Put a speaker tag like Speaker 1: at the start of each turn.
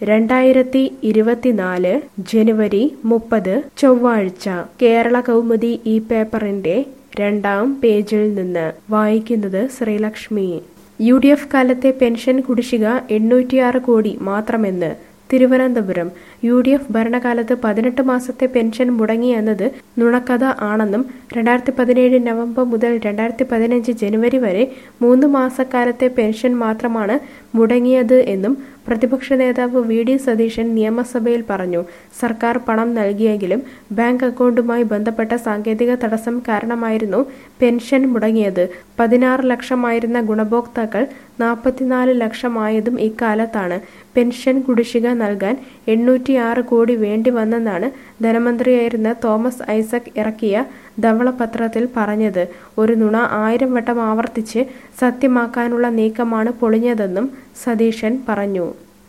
Speaker 1: രണ്ടായിരത്തി ഇരുപത്തിനാല് ജനുവരി മുപ്പത് ചൊവ്വാഴ്ച കേരള കൗമുദി ഈ പേപ്പറിന്റെ രണ്ടാം പേജിൽ നിന്ന് വായിക്കുന്നത് ശ്രീലക്ഷ്മി യു ഡി എഫ് കാലത്തെ പെൻഷൻ കുടിശ്ശിക എണ്ണൂറ്റിയാറ് കോടി മാത്രമെന്ന് തിരുവനന്തപുരം യു ഡി എഫ് ഭരണകാലത്ത് പതിനെട്ട് മാസത്തെ പെൻഷൻ മുടങ്ങിയെന്നത് നുണക്കഥ ആണെന്നും രണ്ടായിരത്തി പതിനേഴ് നവംബർ മുതൽ രണ്ടായിരത്തി പതിനഞ്ച് ജനുവരി വരെ മൂന്ന് മാസക്കാലത്തെ പെൻഷൻ മാത്രമാണ് മുടങ്ങിയത് എന്നും പ്രതിപക്ഷ നേതാവ് വി ഡി സതീശൻ നിയമസഭയിൽ പറഞ്ഞു സർക്കാർ പണം നൽകിയെങ്കിലും ബാങ്ക് അക്കൗണ്ടുമായി ബന്ധപ്പെട്ട സാങ്കേതിക തടസ്സം കാരണമായിരുന്നു പെൻഷൻ മുടങ്ങിയത് പതിനാറ് ലക്ഷമായിരുന്ന ഗുണഭോക്താക്കൾ നാൽപ്പത്തിനാല് ലക്ഷമായതും ഇക്കാലത്താണ് പെൻഷൻ കുടിശ്ശിക നൽകാൻ എണ്ണൂറ്റിയാറ് കോടി വേണ്ടി വന്നെന്നാണ് ധനമന്ത്രിയായിരുന്ന തോമസ് ഐസക് ഇറക്കിയ ധവളപത്രത്തിൽ പറഞ്ഞത് ഒരു നുണ ആയിരം വട്ടം ആവർത്തിച്ച് സത്യമാക്കാനുള്ള നീക്കമാണ് പൊളിഞ്ഞതെന്നും സതീശൻ പറഞ്ഞു